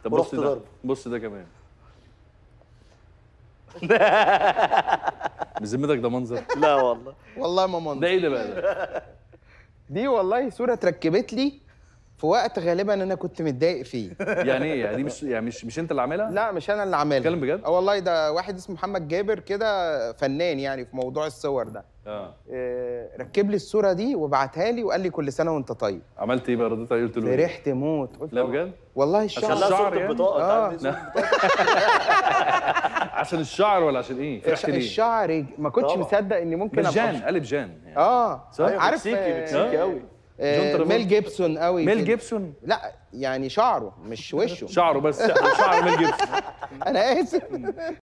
طب بص ورحت ده ضرب بص ده كمان بذمتك ده منظر لا والله والله ما منظر ده ايه ده بقى ده؟ دي والله صوره اتركبت لي في وقت غالبا انا كنت متضايق فيه يعني ايه يعني دي مش يعني مش مش انت اللي عاملها لا مش انا اللي عاملها بتتكلم بجد؟ اه والله ده واحد اسمه محمد جابر كده فنان يعني في موضوع الصور ده اه آه، ركب لي الصوره دي وبعتها لي وقال لي كل سنه وانت طيب عملت ايه بقى رديت عليه قلت له إيه؟ فرحت موت قلت لا بجد والله عشان الشعر خلاها الشعر صورة يعني؟ البطاقة آه. تعرف صورة البطاقة. عشان الشعر ولا عشان ايه فرحت ليه الشعر ما كنتش طبعا. مصدق اني ممكن بس جان أبقى- قلب جان يعني. اه صح؟ أيوة، عارف مكسيكي آه، مكسيكي قوي آه، جون ترافولتا. ميل جيبسون قوي ميل كده. جيبسون لا يعني شعره مش وشه شعره بس شعر ميل جيبسون انا اسف